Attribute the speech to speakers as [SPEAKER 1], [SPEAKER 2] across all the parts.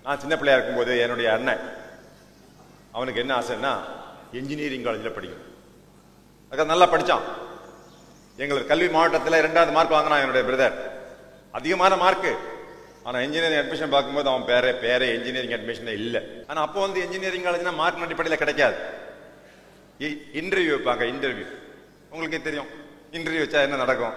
[SPEAKER 1] நான் சின்ன பிள்ளையா இருக்கும்போது என்னுடைய அண்ணன் அவனுக்கு என்ன ஆசைன்னா இன்ஜினியரிங் காலேஜில் படிக்கணும் அதுக்கு நல்லா படிச்சான் எங்களுக்கு கல்வி மாவட்டத்தில் ரெண்டாவது மார்க் வாங்கினான் என்னுடைய பிரதர் அதிகமான மார்க்கு ஆனா இன்ஜினியரிங் அட்மிஷன் பார்க்கும்போது அவன் பேரே பேரே இன்ஜினியரிங் அட்மிஷனே இல்ல ஆனா அப்போ வந்து இன்ஜினியரிங் காலேஜ்னா மார்க் அடிப்படையில் கிடைக்காது இன்டர்வியூ வைப்பாங்க இன்டர்வியூ உங்களுக்கே தெரியும் இன்டர்வியூ வச்சா என்ன நடக்கும்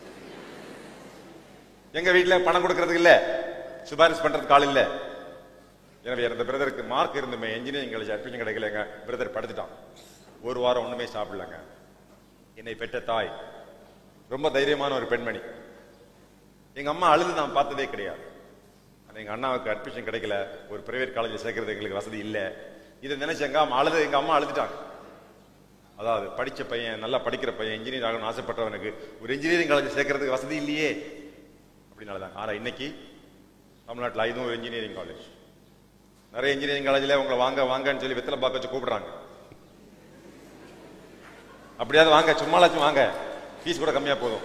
[SPEAKER 1] எங்க வீட்ல பணம் கொடுக்கறதுக்கு இல்ல சிபாரிசு பண்றதுக்கு ஆள் இல்ல எனவே எனது பிரதருக்கு மார்க் இருந்துமே இன்ஜினியரிங் காலேஜ் அட்மிஷன் கிடைக்கல எங்க பிரதர் படுத்துட்டான் ஒரு வாரம் ஒண்ணுமே சாப்பிடலங்க என்னை பெற்ற தாய் ரொம்ப தைரியமான ஒரு பெண்மணி எங்க அம்மா அழுது நான் பார்த்ததே கிடையாது ஆனா எங்க அண்ணாவுக்கு அட்மிஷன் கிடைக்கல ஒரு பிரைவேட் காலேஜில் சேர்க்கறது எங்களுக்கு வசதி இல்ல இதை நினைச்சு எங்க அம்மா அழுது எங்க அம்மா அழுதுட்டாங்க அதாவது படிச்ச பையன் நல்லா படிக்கிற பையன் இன்ஜினியர் ஆகணும்னு ஆசைப்பட்டவனுக்கு ஒரு இன்ஜினியரிங் காலேஜ் சேர்க்கறதுக்கு வசதி இல்லையே அப்படின்னு தான் ஆனா இன்னைக்கு தமிழ்நாட்டில் ஐநூறு ஒரு இன்ஜினியரிங் காலேஜ் நிறைய இன்ஜினியரிங் காலேஜ்ல உங்களை வாங்க வாங்கன்னு சொல்லி வெத்தலை பார்க்க வச்சு கூப்பிடுறாங்க அப்படியாவது வாங்க சும்மாலாச்சும் வாங்க ஃபீஸ் கூட கம்மியா போதும்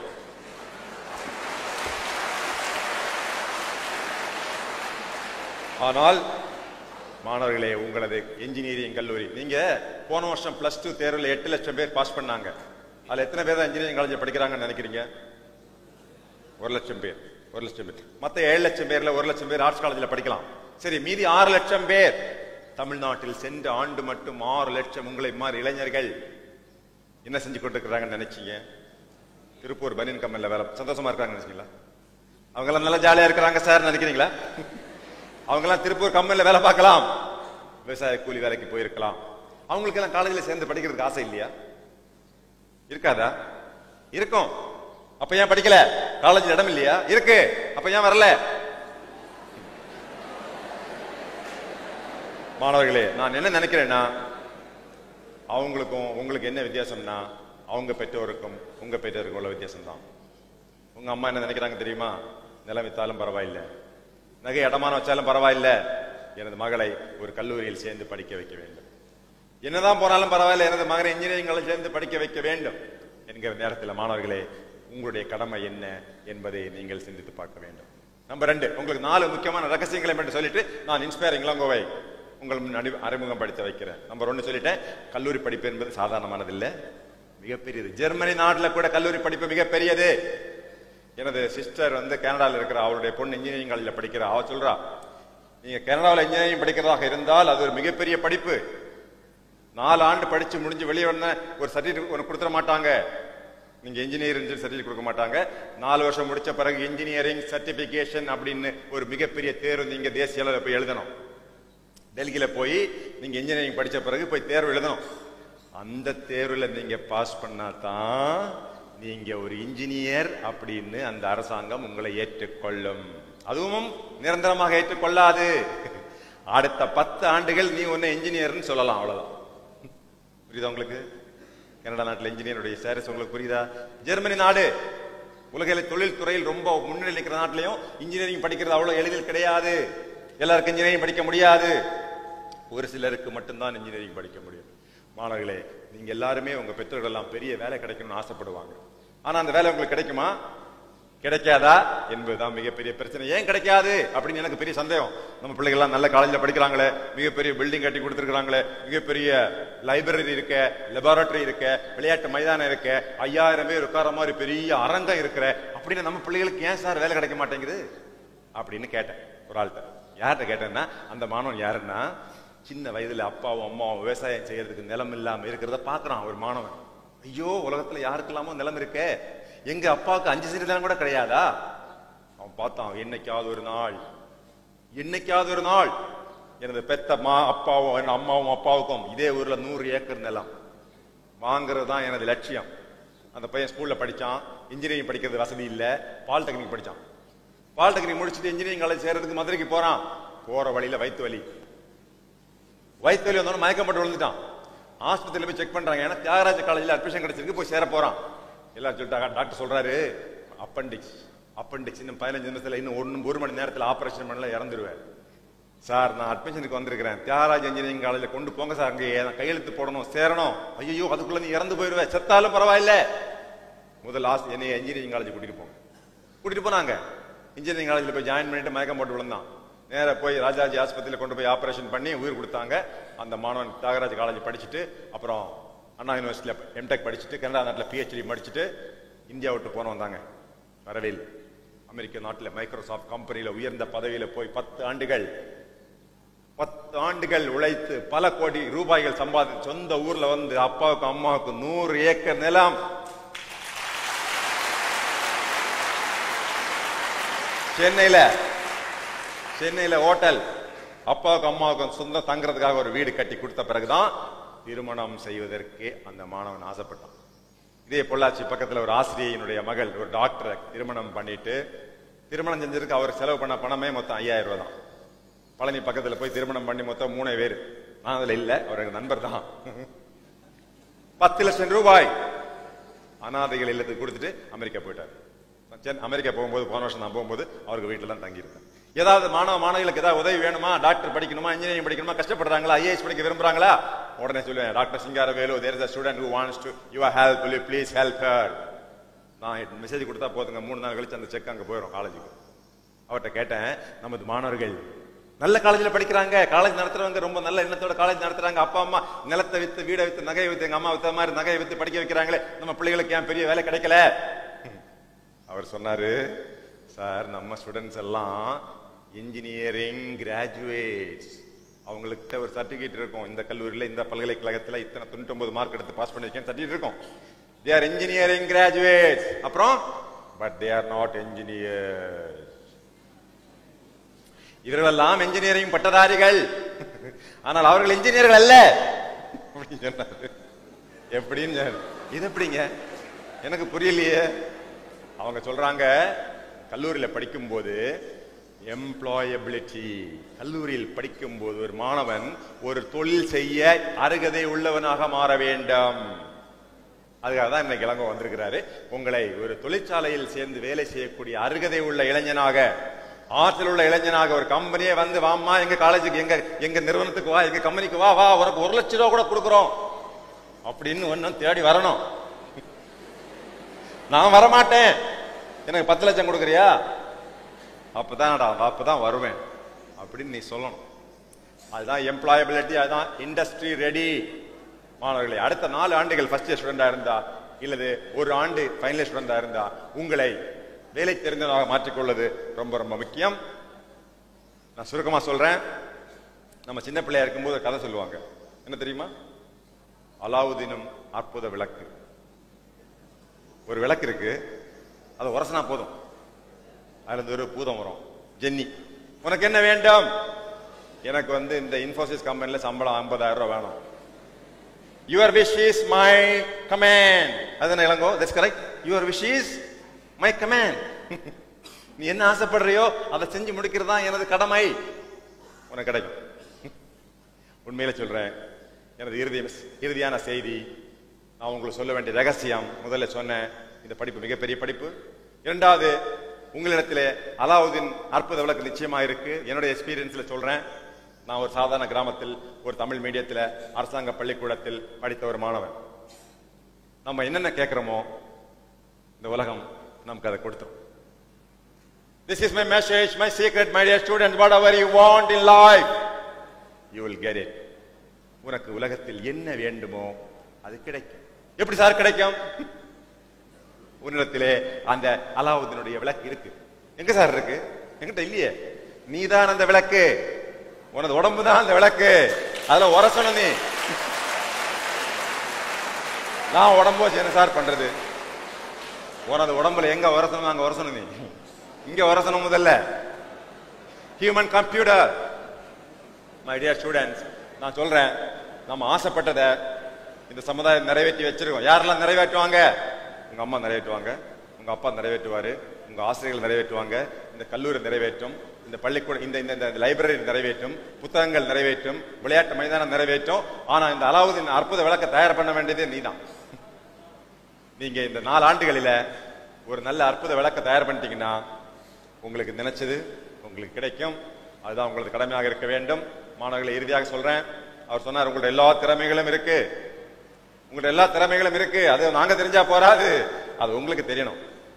[SPEAKER 1] ஆனால் மாணவர்களே உங்களது இன்ஜினியரிங் கல்லூரி நீங்க போன வருஷம் பிளஸ் டூ தேர்வில் எட்டு லட்சம் பேர் பாஸ் பண்ணாங்க அதுல எத்தனை பேர் தான் இன்ஜினியரிங் காலேஜ் படிக்கிறாங்கன்னு நினைக்கிறீங்க ஒரு லட்சம் பேர் ஒரு லட்சம் பேர் மத்த ஏழு லட்சம் பேர்ல ஒரு லட்சம் பேர் ஆர்ட்ஸ் காலேஜ்ல படிக்கலாம் சரி மீதி ஆறு லட்சம் பேர் தமிழ்நாட்டில் சென்ற ஆண்டு மட்டும் ஆறு லட்சம் உங்களை மாதிரி இளைஞர்கள் என்ன செஞ்சு கொண்டிருக்கிறாங்கன்னு நினைச்சீங்க திருப்பூர் பனியன் கம்பெனில வேலை சந்தோஷமா இருக்காங்க நினைச்சீங்களா அவங்க எல்லாம் நல்லா ஜாலியா இருக்கிறாங்க சார் நினைக்கிறீங்களா அவங்க எல்லாம் திருப்பூர் கம்பெனில வேலை பார்க்கலாம் விவசாய கூலி வேலைக்கு போயிருக்கலாம் அவங்களுக்கு எல்லாம் காலேஜில் சேர்ந்து படிக்கிறதுக்கு ஆசை இல்லையா இருக்காதா இருக்கும் அப்ப ஏன் படிக்கல காலேஜ் இடம் இல்லையா இருக்கு அப்ப ஏன் வரல மாணவர்களே நான் என்ன நினைக்கிறேன்னா அவங்களுக்கும் உங்களுக்கு என்ன வித்தியாசம்னா அவங்க பெற்றோருக்கும் உங்க பெற்றோருக்கும் உள்ள வித்தியாசம் தான் உங்க அம்மா என்ன நினைக்கிறாங்க தெரியுமா நிலம் வித்தாலும் பரவாயில்லை நகை அடமானம் வச்சாலும் பரவாயில்லை எனது மகளை ஒரு கல்லூரியில் சேர்ந்து படிக்க வைக்க வேண்டும் என்னதான் போனாலும் பரவாயில்லை எனது மகனை இன்ஜினியரிங் காலேஜ் சேர்ந்து படிக்க வைக்க வேண்டும் என்கிற நேரத்தில் மாணவர்களே உங்களுடைய கடமை என்ன என்பதை நீங்கள் சிந்தித்து பார்க்க வேண்டும் நம்பர் ரெண்டு உங்களுக்கு நாலு முக்கியமான ரகசியங்களை மட்டும் சொல்லிட்டு நான் இன்ஸ்பைரிங் இளங்கோவை உங்கள் முன் அறி- அறிமுகம் படித்து வைக்கிறேன் நம்பர் ஒன்னு சொல்லிட்டேன் கல்லூரி படிப்பு என்பது சாதாரணமானதில்லை மிகப்பெரியது ஜெர்மனி நாட்டுல கூட கல்லூரி படிப்பு மிகப்பெரியது எனது சிஸ்டர் வந்து கனடால இருக்கிற அவருடைய பொண்ணு இன்ஜினியரிங் காலேஜில் படிக்கிறா அவ சொல்றா நீங்க கனடாவில் இன்ஜினியரிங் படிக்கிறதாக இருந்தால் அது ஒரு மிகப்பெரிய படிப்பு நாலு ஆண்டு படிச்சு முடிஞ்சு வெளியே வந்த ஒரு சர்டிபிகேட் ஒன்று கொடுத்துட மாட்டாங்க நீங்க இன்ஜினியர் சர்டிபிகேட் கொடுக்க மாட்டாங்க நாலு வருஷம் முடிச்ச பிறகு இன்ஜினியரிங் சர்டிபிகேஷன் அப்படின்னு ஒரு மிகப்பெரிய தேர்வு நீங்க தேசிய அளவில் போய் எழுதணும் டெல்லியில போய் நீங்க இன்ஜினியரிங் படிச்ச பிறகு போய் தேர்வு எழுதணும் அந்த தேர்வுல நீங்க பாஸ் பண்ணா தான் நீங்க ஒரு இன்ஜினியர் அப்படின்னு அந்த அரசாங்கம் உங்களை ஏற்றுக்கொள்ளும் அதுவும் நிரந்தரமாக ஏற்றுக்கொள்ளாது அடுத்த பத்து ஆண்டுகள் நீ ஒன்னு இன்ஜினியர்னு சொல்லலாம் அவ்வளவுதான் புரியுதா உங்களுக்கு கனடா நாட்டில் இன்ஜினியருடைய ஸ்டேட்டஸ் உங்களுக்கு புரியுதா ஜெர்மனி நாடு உலகில தொழில் துறையில் ரொம்ப முன்னணி நிற்கிற நாட்டிலையும் இன்ஜினியரிங் படிக்கிறது அவ்வளவு எளிதில் கிடையாது எல்லாருக்கும் இன்ஜினியரிங் படிக்க முடியாது ஒரு சிலருக்கு மட்டும்தான் இன்ஜினியரிங் படிக்க முடியும் மாணவர்களே நீங்க எல்லாருமே உங்க பெற்றோர்கள் எல்லாம் பெரிய வேலை கிடைக்கணும்னு ஆசைப்படுவாங்க ஆனா அந்த வேலை உங்களுக்கு கிடைக்குமா கிடைக்காதா என்பதுதான் மிகப்பெரிய பிரச்சனை ஏன் கிடைக்காது அப்படின்னு எனக்கு பெரிய சந்தேகம் நம்ம பிள்ளைகள் எல்லாம் நல்ல காலேஜ்ல படிக்கிறாங்களே மிகப்பெரிய பில்டிங் கட்டி கொடுத்துருக்காங்களே மிகப்பெரிய லைப்ரரி இருக்க லெபார்டரி இருக்க விளையாட்டு மைதானம் இருக்க ஐயாயிரம் பேர் உட்கார மாதிரி பெரிய அரங்கம் இருக்கிற அப்படின்னு நம்ம பிள்ளைகளுக்கு ஏன் சார் வேலை கிடைக்க மாட்டேங்குது அப்படின்னு கேட்டேன் ஒரு ஆள்கிட்ட யார்கிட்ட கேட்டேன்னா அந்த மாணவன் யாருன்னா சின்ன வயதுல அப்பாவும் அம்மாவும் விவசாயம் செய்யறதுக்கு நிலம் இல்லாம இருக்கிறத பாக்குறான் ஒரு மாணவன் ஐயோ உலகத்துல யாருக்கெல்லாமோ நிலம் இருக்கே எங்க அப்பாவுக்கு அஞ்சு சென்ட் நிலம் கூட கிடையாதா அவன் பார்த்தான் என்னைக்காவது ஒரு நாள் என்னைக்காவது ஒரு நாள் எனது பெத்த மா அப்பாவும் என் அம்மாவும் அப்பாவுக்கும் இதே ஊர்ல நூறு ஏக்கர் நிலம் வாங்குறது தான் எனது லட்சியம் அந்த பையன் ஸ்கூல்ல படிச்சான் இன்ஜினியரிங் படிக்கிறது வசதி இல்ல பாலிடெக்னிக் படிச்சான் பாலிடெக்னிக் முடிச்சுட்டு இன்ஜினியரிங் காலேஜ் சேர்றதுக்கு மதுரைக்கு போறான் போற வழியில வயிற்று வலி வயிற்று வலி வந்தோன்னு மயக்கம் போட்டு விழுந்துட்டான் ஆஸ்பத்திரியில போய் செக் பண்றாங்க ஏன்னா தியாகராஜ காலேஜ்ல அட்மிஷன் கிடைச்சிருக்கு போய் சேர போறான் எல்லாரும் சொல்லிட்டாங்க டாக்டர் சொல்றாரு அப்பண்டிக்ஸ் அப்பண்டிக்ஸ் இன்னும் பதினஞ்சு நிமிஷத்துல இன்னும் ஒன்னு ஒரு மணி நேரத்துல ஆபரேஷன் பண்ணல இறந்துருவேன் சார் நான் அட்மிஷனுக்கு வந்திருக்கிறேன் தியாகராஜ் இன்ஜினியரிங் காலேஜ்ல கொண்டு போங்க சார் அங்கே நான் கையெழுத்து போடணும் சேரணும் ஐயோ அதுக்குள்ள நீ இறந்து போயிருவேன் செத்தாலும் பரவாயில்ல முதல் ஆஸ் என்னைய இன்ஜினியரிங் காலேஜ் கூட்டிட்டு போங்க கூட்டிட்டு போனாங்க இன்ஜினியரிங் காலேஜ்ல போய் ஜாயின் பண்ணிட்டு மயக்கம் போட்டு விழுந்தான் நேரா போய் ராஜாஜி ஆஸ்பத்திரியில கொண்டு போய் ஆபரேஷன் பண்ணி உயிர் கொடுத்தாங்க அந்த மாணவன் தியாகராஜ் காலேஜ் படிச்சுட்டு அப்புறம் அண்ணா யூனிவர்சிட்டியில எம்டெக் படிச்சுட்டு கனடா நாட்டில் பிஹெச்டி படிச்சுட்டு இந்தியா விட்டு போன வந்தாங்க வரவே இல்லை அமெரிக்க நாட்டில் மைக்ரோசாஃப்ட் கம்பெனியில உயர்ந்த பதவியில போய் பத்து ஆண்டுகள் பத்து ஆண்டுகள் உழைத்து பல கோடி ரூபாய்கள் சம்பாதித்து சொந்த ஊர்ல வந்து அப்பாவுக்கும் அம்மாவுக்கும் நூறு ஏக்கர் நிலம் சென்னையில சென்னையில ஹோட்டல் அப்பாவுக்கும் அம்மாவுக்கும் சொந்தம் தங்குறதுக்காக ஒரு வீடு கட்டி கொடுத்த பிறகுதான் திருமணம் செய்வதற்கு அந்த மாணவன் ஆசைப்பட்டான் இதே பொள்ளாச்சி பக்கத்துல ஒரு ஆசிரியையினுடைய மகள் ஒரு டாக்டரை திருமணம் பண்ணிட்டு திருமணம் செஞ்சதுக்கு அவர் செலவு பண்ண பணமே மொத்தம் ஐயாயிரம் ரூபாய் தான் பழனி பக்கத்துல போய் திருமணம் பண்ணி மொத்தம் மூணு பேர் நான் அதுல இல்ல அவர் எங்க நண்பர் தான் பத்து லட்சம் ரூபாய் அனாதைகள் இல்லத்துக்கு கொடுத்துட்டு அமெரிக்கா போயிட்டார் நான் சென்னை அமெரிக்கா போகும்போது போன வருஷம் நான் போகும்போது அவருக்கு வீட்டில் தான் தங்கியிருக்கேன் ஏதாவது மாணவ மாணவிகளுக்கு ஏதாவது உதவி வேணுமா டாக்டர் படிக்கணுமா இன்ஜினியரிங் படிக்கணுமா கஷ்டப்படுறாங்களா ஐஏஎஸ் படிக்க விரும்புறாங்களா உடனே சொல்லுவேன் doctor Singaravelu there is student who wants to your help will you please help her நான் மெசேஜ் கொடுத்தா போதுங்க மூணு நாள் கழிச்சு அந்த செக் அங்க போயிடும் காலேஜுக்கு அவர்கிட்ட கேட்டேன் நமது மாணவர்கள் நல்ல காலேஜ்ல படிக்கிறாங்க காலேஜ் நடத்துறவங்க ரொம்ப நல்ல எண்ணத்தோட காலேஜ் நடத்துறாங்க அப்பா அம்மா நிலத்தை வித்து வீடை வித்து நகையை வித்து எங்க அம்மா வித்த மாதிரி நகையை வித்து படிக்க வைக்கிறாங்களே நம்ம பிள்ளைகளுக்கு ஏன் பெரிய வேலை கிடைக்கல அவர் சொன்னாரு சார் நம்ம ஸ்டூடெண்ட்ஸ் எல்லாம் இன்ஜினியரிங் கிராஜுவேட்ஸ் அவங்களுக்கு ஒரு சர்டிபிகேட் இருக்கும் இந்த கல்லூரியில இந்த பல்கலைக்கழகத்துல இத்தனை தொண்ணூத்தி மார்க் எடுத்து பாஸ் பண்ணிருக்கேன் சர்டிபிகேட் இருக்கும் தே ஆர் இன்ஜினியரிங் கிராஜுவேட்ஸ் அப்புறம் but they are not engineers இவர்களெல்லாம் இன்ஜினியரிங் பட்டதாரிகள் ஆனால் அவர்கள் இன்ஜினியர்கள் அல்ல அப்படின்னு சொன்னாரு எப்படின்னு சொன்னாரு. இது எப்படிங்க எனக்கு புரியலையே அவங்க சொல்றாங்க கல்லூரியில படிக்கும்போது எம்ப்ளாயபிலிட்டி கல்லூரியில் படிக்கும்போது ஒரு மாணவன் ஒரு தொழில் செய்ய அருகதை உள்ளவனாக மாற வேண்டும் அதுக்காக தான் இன்னைக்கு இளங்கோ வந்திருக்கிறாரு உங்களை ஒரு தொழிற்சாலையில் சேர்ந்து வேலை செய்யக்கூடிய அருகதை உள்ள இளைஞனாக ஆற்றல் உள்ள இளைஞனாக ஒரு கம்பெனியே வந்து வாம்மா எங்க காலேஜுக்கு எங்க எங்க நிறுவனத்துக்கு வா எங்க கம்பெனிக்கு வா வா உனக்கு ஒரு லட்சம் ரூபா கூட கொடுக்குறோம் அப்படின்னு ஒன்னும் தேடி வரணும் நான் வரமாட்டேன் எனக்கு பத்து லட்சம் கொடுக்குறியா அப்பதான்டா அப்பதான் வருவேன் அப்படின்னு நீ சொல்லணும் அதுதான் எம்ப்ளாயபிலிட்டி அதுதான் இண்டஸ்ட்ரி ரெடி மாணவர்களே அடுத்த நாலு ஆண்டுகள் ஃபர்ஸ்ட் இயர் ஸ்டூடெண்டா இருந்தா இல்லது ஒரு ஆண்டு ஃபைனல் இயர் ஸ்டூடெண்டா இருந்தா உங்களை வேலை தெரிந்தவனாக மாற்றிக்கொள்வது ரொம்ப ரொம்ப முக்கியம் நான் சுருக்கமா சொல்றேன் நம்ம சின்ன பிள்ளையா இருக்கும்போது ஒரு கதை சொல்லுவாங்க என்ன தெரியுமா அலாவுதீனும் அற்புத விளக்கு ஒரு விளக்கு இருக்கு அதை உரசனா போதும் அதுல இருந்து ஒரு பூதம் வரும் ஜென்னி உனக்கு என்ன வேண்டும் எனக்கு வந்து இந்த இன்ஃபோசிஸ் கம்பெனில சம்பளம் 50000 ரூபாய் வேணும் your wish is my command அதுதானே Ilango that's correct your wish is my command நீ என்ன ஆசைப்படுறியோ அதை செஞ்சு முடிக்கிறது தான் எனது கடமை உனக்கு கிடைக்கும் உண்மையில சொல்றேன் எனது இறுதி இறுதியான செய்தி நான் உங்களுக்கு சொல்ல வேண்டிய ரகசியம் முதல்ல சொன்னேன் இந்த படிப்பு மிகப்பெரிய படிப்பு இரண்டாவது உங்களிடத்திலே அலாவுதீன் அற்புத விளக்கு நிச்சயமா இருக்கு என்னுடைய எக்ஸ்பீரியன்ஸ்ல சொல்றேன் நான் ஒரு சாதாரண கிராமத்தில் ஒரு தமிழ் மீடியத்தில் அரசாங்க பள்ளிக்கூடத்தில் படித்த ஒரு மாணவன் நம்ம என்னென்ன கேட்கிறோமோ இந்த உலகம் நமக்கு அதை கொடுத்துரும் This is my message, my secret, my dear students. Whatever you want in life, you will get it. உனக்கு உலகத்தில் என்ன வேண்டுமோ அது கிடைக்கும் எப்படி சார் கிடைக்கும் உன்னிடத்திலே அந்த அலாவுதீனுடைய விளக்கு இருக்கு எங்க சார் இருக்கு எங்கிட்ட இல்லையே நீதான் அந்த விளக்கு உனது உடம்பு தான் அந்த விளக்கு அதுல உரசணும் நீ நான் உடம்பு வச்சு என்ன சார் பண்றது உனது உடம்புல எங்க உரசணும் அங்க உரசணும் நீ இங்க உரசணும் முதல்ல human computer my dear students நான் சொல்றேன் நம்ம ஆசைப்பட்டதை இந்த சமுதாயம் நிறைவேற்றி வச்சிருக்கோம் யாரெல்லாம் நிறைவேற்றுவாங்க உங்க அம்மா நிறைவேற்றுவாங்க உங்க அப்பா நிறைவேற்றுவாரு உங்க ஆசிரியர்கள் நிறைவேற்றுவாங்க இந்த கல்லூரி நிறைவேற்றும் இந்த பள்ளிக்கூட இந்த இந்த இந்த லைப்ரரி நிறைவேற்றும் புத்தகங்கள் நிறைவேற்றும் விளையாட்டு மைதானம் நிறைவேற்றும் ஆனா இந்த அலாவுதீன் அற்புத விளக்க தயார் பண்ண வேண்டியது நீதான் நீங்க இந்த நாலு ஆண்டுகளில ஒரு நல்ல அற்புத விளக்க தயார் பண்ணிட்டீங்கன்னா உங்களுக்கு நினைச்சது உங்களுக்கு கிடைக்கும் அதுதான் உங்களது கடமையாக இருக்க வேண்டும் மாணவர்களை இறுதியாக சொல்றேன் அவர் சொன்னார் உங்களோட எல்லா திறமைகளும் இருக்கு உங்களோட எல்லா திறமைகளும் இருக்கு அது நாங்க தெரிஞ்சா போராது அது உங்களுக்கு தெரியணும்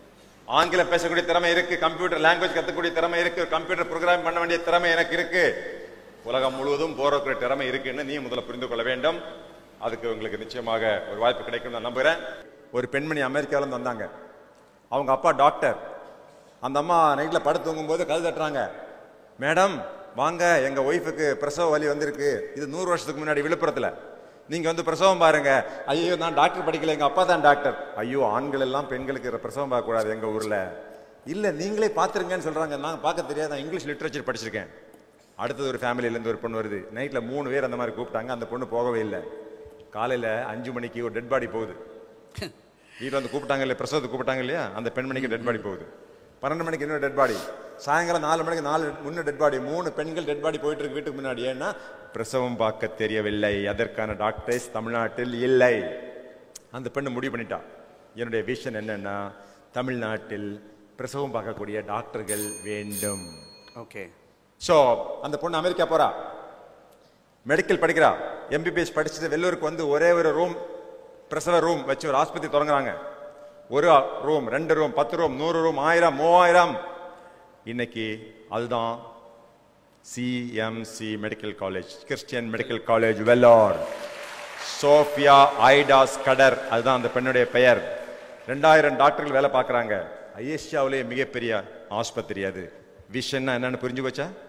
[SPEAKER 1] ஆங்கிலம் பேசக்கூடிய திறமை இருக்கு கம்ப்யூட்டர் லாங்குவேஜ் கத்துக்கூடிய திறமை இருக்கு கம்ப்யூட்டர் ப்ரோக்ராம் பண்ண வேண்டிய திறமை எனக்கு இருக்கு உலகம் முழுவதும் போறக்கூடிய திறமை இருக்குன்னு நீ முதல்ல புரிந்து கொள்ள வேண்டும் அதுக்கு உங்களுக்கு நிச்சயமாக ஒரு வாய்ப்பு கிடைக்கும் நான் நம்புறேன் ஒரு பெண்மணி அமெரிக்கால இருந்து வந்தாங்க அவங்க அப்பா டாக்டர் அந்த அம்மா நைட்ல படுத்து தூங்கும்போது கது தட்டுறாங்க மேடம் வாங்க எங்க ஒய்ஃபுக்கு பிரசவ வலி வந்திருக்கு இது நூறு வருஷத்துக்கு முன்னாடி விழுப்புரத்துல நீங்க வந்து பிரசவம் பாருங்க ஐயோ நான் டாக்டர் படிக்கல எங்க அப்பா தான் டாக்டர் ஐயோ ஆண்கள் எல்லாம் பெண்களுக்கு பிரசவம் பார்க்க கூடாது எங்க ஊர்ல இல்ல நீங்களே பாத்துருங்கன்னு சொல்றாங்க நான் பார்க்க தெரியாது நான் இங்கிலீஷ் லிட்ரேச்சர் படிச்சிருக்கேன் அடுத்தது ஒரு ஃபேமிலியில இருந்து ஒரு பொண்ணு வருது நைட்ல மூணு பேர் அந்த மாதிரி கூப்பிட்டாங்க அந்த பொண்ணு போகவே இல்லை காலையில அஞ்சு மணிக்கு ஒரு டெட் பாடி போகுது வீட்டில் வந்து கூப்பிட்டாங்க இல்லையா பிரசவத்துக்கு கூப்பிட்டாங்க இல்லையா அந்த பெண்மணிக்கு டெட் பாடி போகுது பன்னெண்டு மணிக்கு இன்னொரு டெட் பாடி சாயங்காலம் நாலு மணிக்கு நாலு முன்ன டெட் பாடி மூணு பெண்கள் டெட் பாடி போயிட்டு இருக்கு வீட்டுக்கு முன்னாடி ஏன்னா பிரசவம் பார்க்க தெரியவில்லை அதற்கான டாக்டர்ஸ் தமிழ்நாட்டில் இல்லை அந்த பெண்ணு முடிவு பண்ணிட்டா என்னுடைய விஷன் என்னன்னா தமிழ்நாட்டில் பிரசவம் பார்க்கக்கூடிய டாக்டர்கள் வேண்டும்
[SPEAKER 2] ஓகே
[SPEAKER 1] ஸோ அந்த பொண்ணு அமெரிக்கா போறா மெடிக்கல் படிக்கிறா எம்பிபிஎஸ் படிச்சுட்டு வெள்ளூருக்கு வந்து ஒரே ஒரு ரூம் பிரசவ ரூம் வச்சு ஒரு ஆஸ்பத்திரி தொடங்குறாங்க ஒரு ரூம் ரெண்டு ரூம் பத்து ரூம் நூறு ரூம் ஆயிரம் மூவாயிரம் இன்னைக்கு அதுதான் CMC medical college Christian medical college Vellore Sophia Ida Scudder அதுதான் அந்த பெண்ணுடைய பெயர் ரெண்டாயிரம் டாக்டர்கள் வேலை பார்க்குறாங்க ஐஏஷியாவிலேயே மிகப்பெரிய ஆஸ்பத்திரி அது விஷன்னா என்னன்னு புரிஞ்சு போச்சா